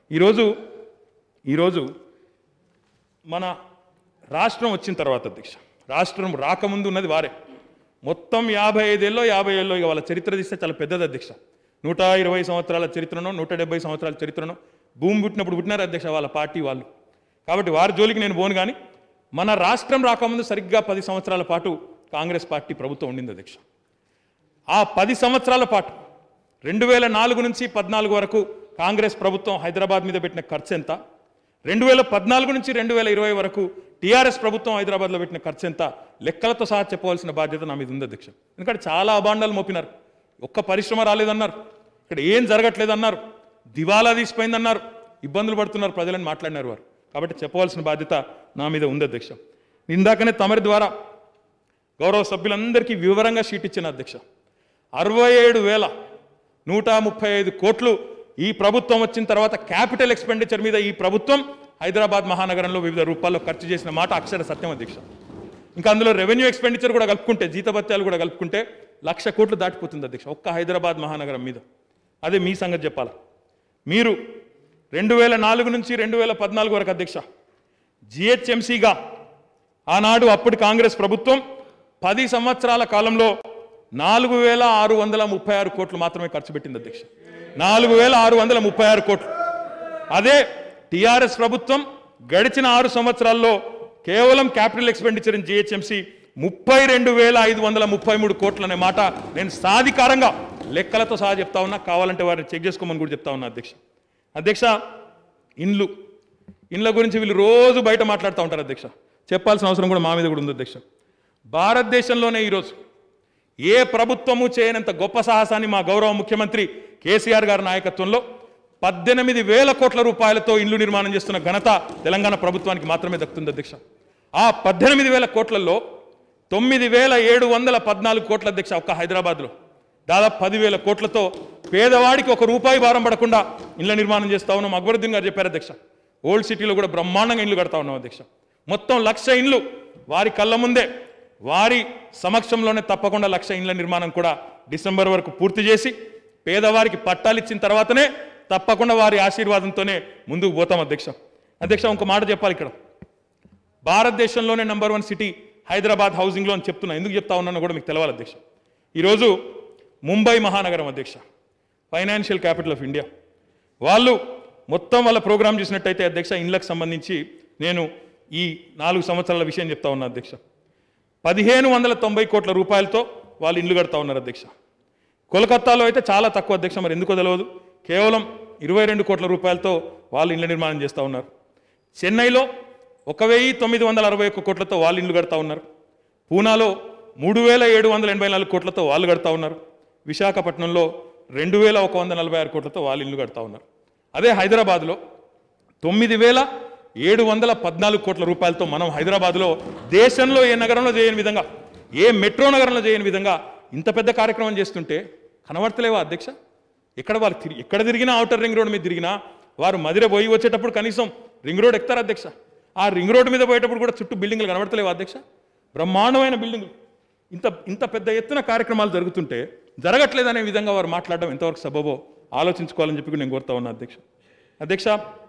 ఈరోజు ఈరోజు మన రాష్ట్రం వచ్చిన తర్వాత అధ్యక్ష రాష్ట్రం రాకముందు ఉన్నది వారే మొత్తం యాభై ఐదేళ్ళలో యాభై ఏళ్ళలో ఇక వాళ్ళ చరిత్ర తీస్తే చాలా పెద్దది అధ్యక్ష నూట ఇరవై సంవత్సరాల చరిత్రనో నూట డెబ్బై సంవత్సరాల చరిత్రనో భూమి పుట్టినప్పుడు పుట్టినారు అధ్యక్ష వాళ్ళ పార్టీ వాళ్ళు కాబట్టి వారి జోలికి నేను పోను కానీ మన రాష్ట్రం రాకముందు సరిగ్గా పది సంవత్సరాల పాటు కాంగ్రెస్ పార్టీ ప్రభుత్వం ఉండింది అధ్యక్ష ఆ పది సంవత్సరాల పాటు రెండు వేల నాలుగు నుంచి పద్నాలుగు వరకు కాంగ్రెస్ ప్రభుత్వం హైదరాబాద్ మీద పెట్టిన ఖర్చు ఎంత రెండు వేల పద్నాలుగు నుంచి రెండు వేల ఇరవై వరకు టీఆర్ఎస్ ప్రభుత్వం హైదరాబాద్లో పెట్టిన ఖర్చు ఎంత లెక్కలతో సహా చెప్పవలసిన బాధ్యత నా మీద ఉంది అధ్యక్ష ఎందుకంటే చాలా అభాండాలు మోపినారు ఒక్క పరిశ్రమ రాలేదన్నారు ఇక్కడ ఏం జరగట్లేదన్నారు దివాలా తీసిపోయిందన్నారు ఇబ్బందులు పడుతున్నారు ప్రజలని మాట్లాడినారు వారు కాబట్టి చెప్పవలసిన బాధ్యత నా మీద ఉంది అధ్యక్ష ఇందాకనే తమరి ద్వారా గౌరవ సభ్యులందరికీ వివరంగా షీట్ ఇచ్చిన అధ్యక్ష అరవై ఏడు వేల నూట ముప్పై ఐదు కోట్లు ఈ ప్రభుత్వం వచ్చిన తర్వాత క్యాపిటల్ ఎక్స్పెండిచర్ మీద ఈ ప్రభుత్వం హైదరాబాద్ మహానగరంలో వివిధ రూపాల్లో ఖర్చు చేసిన మాట అక్షర సత్యం అధ్యక్ష ఇంకా అందులో రెవెన్యూ ఎక్స్పెండిచర్ కూడా కలుపుకుంటే జీతభత్యాలు కూడా కలుపుకుంటే లక్ష కోట్లు దాటిపోతుంది అధ్యక్ష ఒక్క హైదరాబాద్ మహానగరం మీద అదే మీ సంగతి చెప్పాలి మీరు రెండు వేల నాలుగు నుంచి రెండు వేల పద్నాలుగు వరకు అధ్యక్ష జిహెచ్ఎంసీగా ఆనాడు అప్పటి కాంగ్రెస్ ప్రభుత్వం పది సంవత్సరాల కాలంలో నాలుగు వేల ఆరు వందల ముప్పై ఆరు కోట్లు మాత్రమే ఖర్చు పెట్టింది అధ్యక్ష నాలుగు వేల ఆరు వందల ముప్పై ఆరు కోట్లు అదే టిఆర్ఎస్ ప్రభుత్వం గడిచిన ఆరు సంవత్సరాల్లో కేవలం క్యాపిటల్ ఎక్స్పెండిచర్ ఇన్ జిహెచ్ఎంసీ ముప్పై రెండు వేల ఐదు వందల ముప్పై మూడు కోట్లు అనే మాట నేను సాధికారంగా లెక్కలతో సహా చెప్తా ఉన్నా కావాలంటే వారిని చెక్ చేసుకోమని కూడా చెప్తా ఉన్నా అధ్యక్ష అధ్యక్ష ఇండ్లు ఇండ్ల గురించి వీళ్ళు రోజు బయట మాట్లాడుతూ ఉంటారు అధ్యక్ష చెప్పాల్సిన అవసరం కూడా మా మీద కూడా ఉంది అధ్యక్ష భారతదేశంలోనే ఈరోజు ఏ ప్రభుత్వము చేయనంత గొప్ప సాహసాన్ని మా గౌరవ ముఖ్యమంత్రి కేసీఆర్ గారి నాయకత్వంలో పద్దెనిమిది వేల కోట్ల రూపాయలతో ఇండ్లు నిర్మాణం చేస్తున్న ఘనత తెలంగాణ ప్రభుత్వానికి మాత్రమే దక్కుతుంది అధ్యక్ష ఆ పద్దెనిమిది వేల కోట్లలో తొమ్మిది వేల ఏడు వందల పద్నాలుగు కోట్ల అధ్యక్ష ఒక్క హైదరాబాద్లో దాదాపు పదివేల కోట్లతో పేదవాడికి ఒక రూపాయి భారం పడకుండా ఇళ్ల నిర్మాణం చేస్తా ఉన్నాం అక్బరుద్దీన్ గారు చెప్పారు అధ్యక్ష ఓల్డ్ సిటీలో కూడా బ్రహ్మాండంగా ఇండ్లు కడతా ఉన్నాం అధ్యక్ష మొత్తం లక్ష ఇండ్లు వారి కళ్ళ ముందే వారి సమక్షంలోనే తప్పకుండా లక్ష ఇండ్ల నిర్మాణం కూడా డిసెంబర్ వరకు పూర్తి చేసి పేదవారికి పట్టాలు ఇచ్చిన తర్వాతనే తప్పకుండా వారి ఆశీర్వాదంతోనే ముందుకు పోతాం అధ్యక్ష అధ్యక్ష ఒక మాట చెప్పాలి ఇక్కడ భారతదేశంలోనే నంబర్ వన్ సిటీ హైదరాబాద్ హౌసింగ్లో అని చెప్తున్నా ఎందుకు చెప్తా ఉన్నానో కూడా మీకు తెలవాలి అధ్యక్ష ఈరోజు ముంబై మహానగరం అధ్యక్ష ఫైనాన్షియల్ క్యాపిటల్ ఆఫ్ ఇండియా వాళ్ళు మొత్తం వాళ్ళ ప్రోగ్రామ్ చూసినట్టయితే అధ్యక్ష ఇండ్లకు సంబంధించి నేను ఈ నాలుగు సంవత్సరాల విషయం చెప్తా ఉన్నా అధ్యక్ష పదిహేను వందల తొంభై కోట్ల రూపాయలతో వాళ్ళు ఇండ్లు కడతా ఉన్నారు అధ్యక్ష కోల్కత్తాలో అయితే చాలా తక్కువ అధ్యక్ష మరి ఎందుకో తెలియదు కేవలం ఇరవై రెండు కోట్ల రూపాయలతో వాళ్ళు ఇండ్ల నిర్మాణం చేస్తూ ఉన్నారు చెన్నైలో ఒక వెయ్యి తొమ్మిది వందల అరవై ఒక్క కోట్లతో వాళ్ళు ఇండ్లు కడతా ఉన్నారు పూనాలో మూడు వేల ఏడు వందల ఎనభై నాలుగు కోట్లతో వాళ్ళు కడతా ఉన్నారు విశాఖపట్నంలో రెండు వేల ఒక వంద నలభై ఆరు కోట్లతో వాళ్ళు ఇల్లు కడతా ఉన్నారు అదే హైదరాబాద్లో తొమ్మిది వేల ఏడు వందల పద్నాలుగు కోట్ల రూపాయలతో మనం హైదరాబాద్లో దేశంలో ఏ నగరంలో చేయని విధంగా ఏ మెట్రో నగరంలో చేయని విధంగా ఇంత పెద్ద కార్యక్రమం చేస్తుంటే కనబడతలేవా అధ్యక్ష ఎక్కడ వాళ్ళు తిరిగి ఎక్కడ తిరిగినా అవుటర్ రింగ్ రోడ్ మీద తిరిగినా వారు మదిర పోయి వచ్చేటప్పుడు కనీసం రింగ్ రోడ్ ఎక్కుతారు అధ్యక్ష ఆ రింగ్ రోడ్ మీద పోయేటప్పుడు కూడా చుట్టూ బిల్డింగ్లు కనబడతలేవా అధ్యక్ష బ్రహ్మాండమైన బిల్డింగ్లు ఇంత ఇంత పెద్ద ఎత్తున కార్యక్రమాలు జరుగుతుంటే జరగట్లేదనే విధంగా వారు మాట్లాడడం ఎంతవరకు సబబో ఆలోచించుకోవాలని చెప్పి కూడా నేను కోరుతా ఉన్నా అధ్యక్ష అధ్యక్ష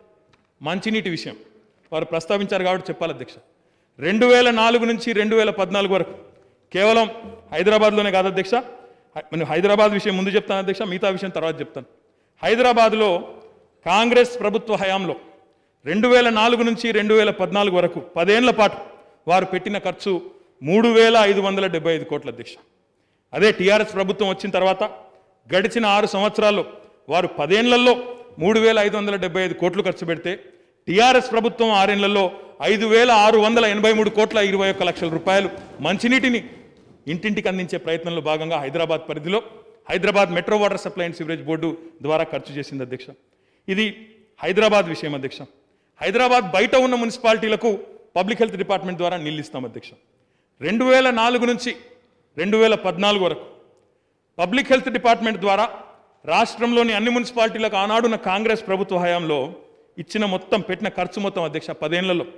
మంచినీటి విషయం వారు ప్రస్తావించారు కాబట్టి చెప్పాలి అధ్యక్ష రెండు వేల నాలుగు నుంచి రెండు వేల పద్నాలుగు వరకు కేవలం హైదరాబాద్లోనే కాదు అధ్యక్ష హై- నేను హైదరాబాద్ విషయం ముందు చెప్తాను అధ్యక్ష మిగతా విషయం తర్వాత చెప్తాను హైదరాబాద్లో కాంగ్రెస్ ప్రభుత్వ హయాంలో రెండు వేల నాలుగు నుంచి రెండు వేల పద్నాలుగు వరకు పదేళ్ల పాటు వారు పెట్టిన ఖర్చు మూడు వేల ఐదు వందల డెబ్బై ఐదు కోట్ల అధ్యక్ష అదే టీఆర్ఎస్ ప్రభుత్వం వచ్చిన తర్వాత గడిచిన ఆరు సంవత్సరాల్లో వారు పదేళ్లలో మూడు వేల ఐదు వందల డెబ్బై ఐదు కోట్లు ఖర్చు పెడితే టీఆర్ఎస్ ప్రభుత్వం ఆరేళ్లలో ఐదు వేల ఆరు వందల ఎనభై మూడు కోట్ల ఇరవై ఒక్క లక్షల రూపాయలు మంచినీటిని ఇంటింటికి అందించే ప్రయత్నంలో భాగంగా హైదరాబాద్ పరిధిలో Hyderabad metro water supply and sewerage board ద్వారా ఖర్చు చేసింది అధ్యక్ష ఇది హైదరాబాద్ విషయం అధ్యక్ష హైదరాబాద్ బయట ఉన్న మున్సిపాలిటీలకు పబ్లిక్ హెల్త్ డిపార్ట్మెంట్ ద్వారా నీళ్ళు ఇస్తాం అధ్యక్ష రెండు వేల నాలుగు నుంచి రెండు వేల పద్నాలుగు వరకు పబ్లిక్ హెల్త్ డిపార్ట్మెంట్ ద్వారా రాష్ట్రంలోని అన్ని మున్సిపాలిటీలకు ఆనాడున్న కాంగ్రెస్ ప్రభుత్వ హయాంలో ఇచ్చిన మొత్తం పెట్టిన ఖర్చు మొత్తం అధ్యక్ష పదేళ్లలో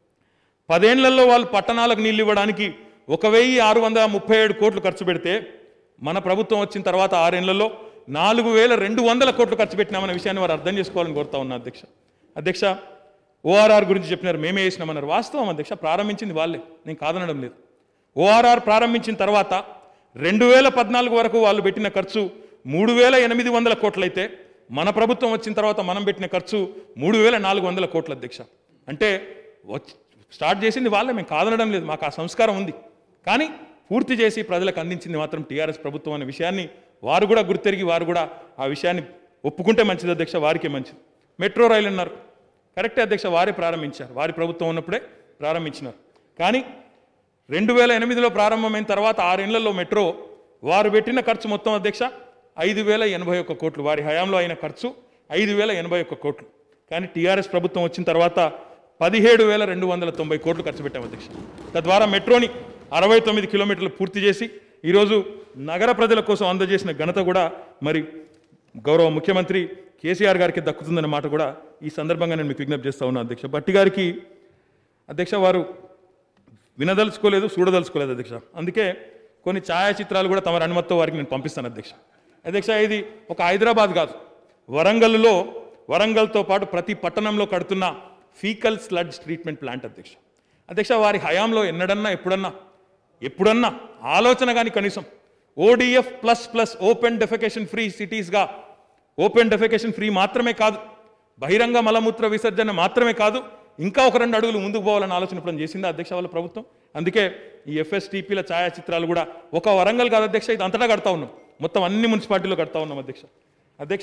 పదేళ్లలో వాళ్ళు పట్టణాలకు నీళ్ళు ఇవ్వడానికి ఒక వెయ్యి ఆరు వందల ముప్పై ఏడు కోట్లు ఖర్చు పెడితే మన ప్రభుత్వం వచ్చిన తర్వాత ఆరేళ్లలో నాలుగు వేల రెండు వందల కోట్లు ఖర్చు పెట్టినామన్న విషయాన్ని వారు అర్థం చేసుకోవాలని కోరుతా ఉన్నా అధ్యక్ష అధ్యక్ష ఓఆర్ఆర్ గురించి చెప్పినారు మేమే వేసినామన్నారు వాస్తవం అధ్యక్ష ప్రారంభించింది వాళ్ళే నేను కాదనడం లేదు ఓఆర్ఆర్ ప్రారంభించిన తర్వాత రెండు వేల పద్నాలుగు వరకు వాళ్ళు పెట్టిన ఖర్చు మూడు వేల ఎనిమిది వందల కోట్లయితే మన ప్రభుత్వం వచ్చిన తర్వాత మనం పెట్టిన ఖర్చు మూడు వేల నాలుగు వందల కోట్ల అధ్యక్ష అంటే వచ్చి స్టార్ట్ చేసింది వాళ్ళే మేము కాదనడం లేదు మాకు ఆ సంస్కారం ఉంది కానీ పూర్తి చేసి ప్రజలకు అందించింది మాత్రం టీఆర్ఎస్ ప్రభుత్వం అనే విషయాన్ని వారు కూడా గుర్తెరిగి వారు కూడా ఆ విషయాన్ని ఒప్పుకుంటే మంచిది అధ్యక్ష వారికే మంచిది మెట్రో రైలు అన్నారు కరెక్టే అధ్యక్ష వారే ప్రారంభించారు వారి ప్రభుత్వం ఉన్నప్పుడే ప్రారంభించినారు కానీ రెండు వేల ఎనిమిదిలో ప్రారంభమైన తర్వాత ఆరేళ్లలో మెట్రో వారు పెట్టిన ఖర్చు మొత్తం అధ్యక్ష ఐదు వేల ఎనభై ఒక్క కోట్లు వారి హయాంలో అయిన ఖర్చు ఐదు వేల ఎనభై ఒక్క కోట్లు కానీ టీఆర్ఎస్ ప్రభుత్వం వచ్చిన తర్వాత పదిహేడు వేల రెండు వందల తొంభై కోట్లు ఖర్చు పెట్టాం అధ్యక్ష తద్వారా మెట్రోని అరవై తొమ్మిది కిలోమీటర్లు పూర్తి చేసి ఈరోజు నగర ప్రజల కోసం అందజేసిన ఘనత కూడా మరి గౌరవ ముఖ్యమంత్రి కేసీఆర్ గారికి దక్కుతుందన్న మాట కూడా ఈ సందర్భంగా నేను మీకు విజ్ఞప్తి చేస్తా ఉన్నాను అధ్యక్ష భట్టి గారికి అధ్యక్ష వారు వినదలుచుకోలేదు చూడదలుచుకోలేదు అధ్యక్ష అందుకే కొన్ని ఛాయాచిత్రాలు కూడా తమ అనుమతితో వారికి నేను పంపిస్తాను అధ్యక్ష అధ్యక్ష ఇది ఒక హైదరాబాద్ కాదు వరంగల్లో వరంగల్తో పాటు ప్రతి పట్టణంలో కడుతున్న ఫీకల్ స్లడ్జ్ ట్రీట్మెంట్ ప్లాంట్ అధ్యక్ష అధ్యక్ష వారి హయాంలో ఎన్నడన్నా ఎప్పుడన్నా ఎప్పుడన్నా ఆలోచన కానీ కనీసం ODF plus plus open defecation free సిటీస్గా ఓపెన్ డెఫికేషన్ ఫ్రీ మాత్రమే కాదు బహిరంగ మలమూత్ర విసర్జన మాత్రమే కాదు ఇంకా ఒక రెండు అడుగులు ముందుకు పోవాలని ఆలోచన ఇప్పుడు చేసిందా అధ్యక్ష వాళ్ళ ప్రభుత్వం అందుకే ఈ ఎఫ్ఎస్టీపీల ఛాయాచిత్రాలు కూడా ఒక వరంగల్ కాదు అధ్యక్ష ఇది అంతటా కడతా ఉన్నాం మొత్తం అన్ని మున్సిపాలిటీలో కడతా ఉన్నాం అధ్యక్ష అధ్యక్ష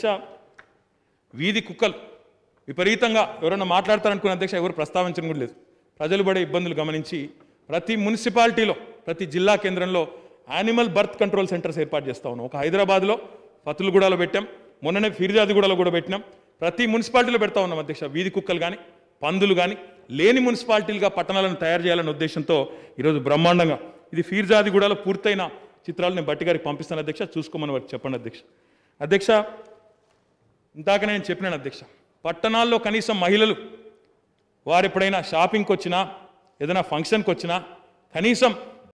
వీధి కుక్కలు విపరీతంగా ఎవరైనా మాట్లాడతారనుకున్న అధ్యక్ష ఎవరు ప్రస్తావించడం కూడా లేదు ప్రజలు పడే ఇబ్బందులు గమనించి ప్రతి మున్సిపాలిటీలో ప్రతి జిల్లా కేంద్రంలో యానిమల్ బర్త్ కంట్రోల్ సెంటర్స్ ఏర్పాటు చేస్తా ఉన్నాం ఒక హైదరాబాద్లో ఫతులుగూడలో పెట్టాం మొన్ననే ఫిర్యాదిగూడలో కూడా పెట్టినాం ప్రతి మున్సిపాలిటీలో పెడతా ఉన్నాం అధ్యక్ష వీధి కుక్కలు కానీ పందులు కానీ లేని మున్సిపాలిటీలుగా పట్టణాలను తయారు చేయాలనే ఉద్దేశంతో ఈరోజు బ్రహ్మాండంగా ఇది ఫీర్జాదిగూడలో పూర్తయిన చిత్రాలు నేను బట్టి గారికి పంపిస్తాను అధ్యక్ష చూసుకోమని వారికి చెప్పండి అధ్యక్ష అధ్యక్ష ఇందాక నేను చెప్పినాను అధ్యక్ష పట్టణాల్లో కనీసం మహిళలు వారు ఎప్పుడైనా షాపింగ్కి వచ్చినా ఏదైనా ఫంక్షన్కి వచ్చినా కనీసం